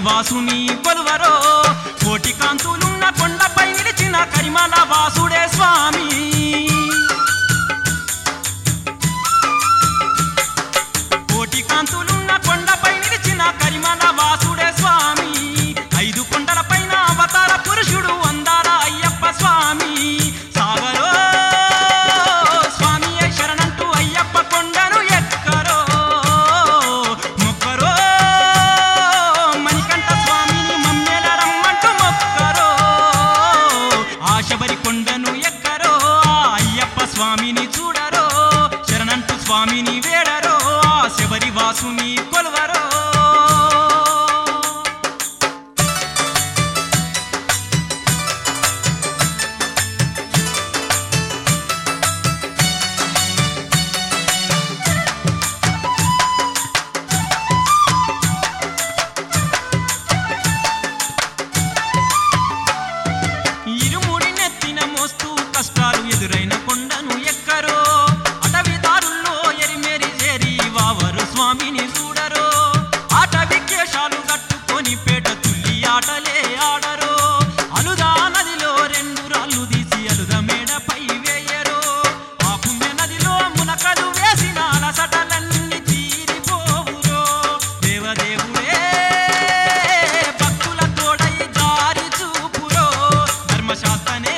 వాసుని కొలువరో కోటి కాంతులున్న కొండపై నిలిచిన కరిమల వాసుడే స్వామి కోటి కాంతులున్న కొండపై నిలిచిన కరిమల వాసుడే స్వామి ఐదు కొండల పైన అవతార పురుషుడు అందాల అయ్యప్ప స్వామి సాగరో స్వామి శరణంటూ అయ్యప్ప కొండను ఎక్కరో మొక్కరో మణికంఠ స్వామిని మమ్మేల రమ్మంటూ మొక్కరో ఆశబరి కొండను ఎక్కరో ఆ అయ్యప్ప స్వామిని చూడరో శరణంటూ స్వామిని వేడరో ఆ శబరి వాసుని కొలువరో ఇరుముడి నెత్తిన మోస్తూ కష్టాలు ఎదురైన కొండను ఎక్కరో అటవీ దారుల్లో ఎరిమెరి చేరి వావరు స్వామిని చూడరో అటవీ కేశాలు కట్టుకొని పేట తుల్లి ఆటలే ఆడరో అలుదా నదిలో రెండు రాళ్ళు తీసి అలుద మేడపై వేయరో ఆ పుణ్య నదిలో మునకలు వేసిన అలసటలన్నీ తీరిపోవురో దేవదేవుడే భక్తుల తోడై దారి చూపురో ధర్మశాస్త్రనే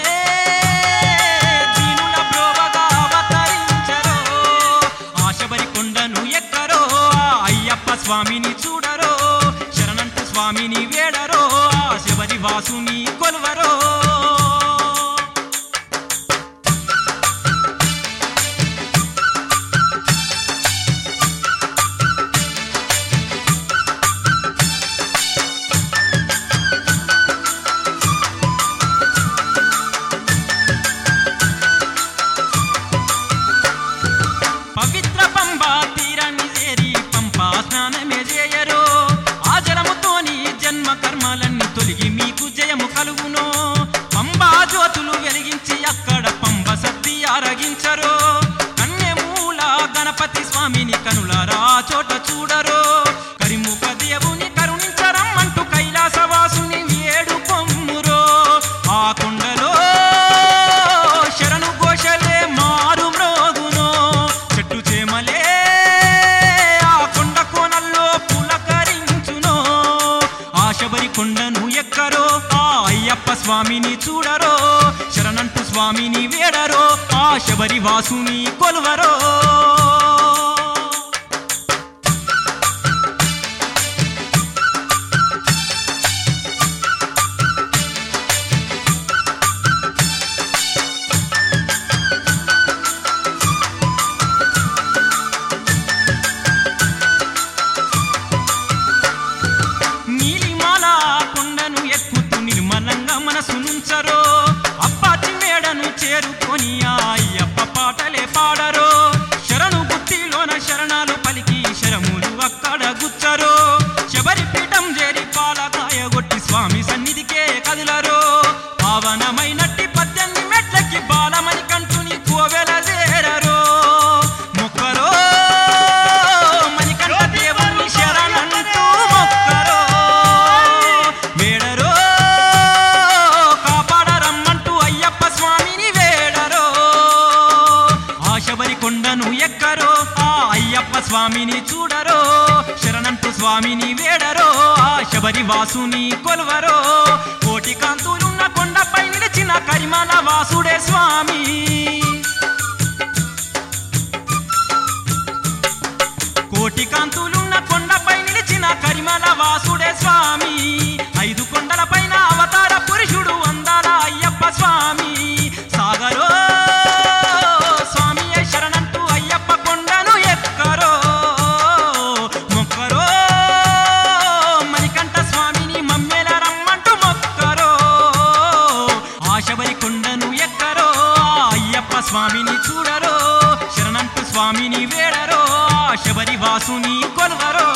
దీనుల బ్రోవగా అవతరించరో ఆశబరి కొండను ఎక్కరో ఆ అయ్యప్ప స్వామిని చూడరో శరణంటు స్వామిని వేడరో ఆ శబరి వాసుని కొలువరో పవిత్ర పంబా తీరాన్ని చేరి పంపా స్నానమే చేయరో ఆ జలముతోని జన్మ కర్మలన్నీ తొలగి మీకు జయము కలుగునో పంబా జ్యోతులు వెలిగించి అక్కడ పంబ సత్తి ఆరగించరో కన్యమూల గణపతి స్వామిని కనులారా ఆ చోట చూడరో కరిముఖ దేవుని కరుణించరమ్మంటూ కైలాసవాసుని వేడు పొమ్మురో ఆ కొండలో శరణు ఘోషలే మారు మ్రోగునో చెట్టు చేమలే ఆ కొండ కోనల్లో పులకరించునో ఆ శబరి కొండను ఎక్కరో ఆ అయ్యప్ప స్వామిని చూడరో శరణంటు స్వామిని వేడరో ఆ శబరి వాసుని కొలువరో నీలిమాల కొండను ఎక్కుతూ నిర్మలంగా మనసు నుంచరో అప్పాచి మేడను చేరుకొని ఆ అయ్యప్ప పాటలే పాడరో శరణు గుత్తిలోన శరణాలు పలికి శరములు అక్కడ గుచ్చరో శబరి పీఠం చేరి పాలకాయగొట్టి స్వామి సన్నిధికే కదిలరో పావనమైనట్టి పద్దెనిమిది మెట్లకి బాలమని కంటుని కోవెల చేరరో మొక్కరో మణికంఠ దేవుని శరణంటూ మొక్కరో వేడరో కాపాడరమ్మంటూ అయ్యప్ప స్వామిని వేడరో ఆ శబరి కొండను ఎక్కరో ఆ అయ్యప్ప స్వామిని చూడరో శరణంటూ స్వామిని వేడరో ఆ శబరి వాసుని కొలువరో కోటి కాంతులున్న కొండపై నిలిచిన కరిమల వాసుడే స్వామి కోటి కాంతులున్న కొండపై నిలిచిన కరిమల వాసుడే స్వామి ఐదు కొండల పైన అవతార పురుషుడు అందాల అయ్యప్ప స్వామి సాగరో స్వామి శరణంటూ అయ్యప్ప కొండను ఎక్కరో మొక్కరో మణికంఠ స్వామిని మమ్మేల రమ్మంటూ మొక్కరో ఆశబరి కొండను ఎక్కరో ఆ అయ్యప్ప స్వామిని చూడరో శరణంటూ స్వామిని వేడరో ఆ శబరి వాసుని కొలువరో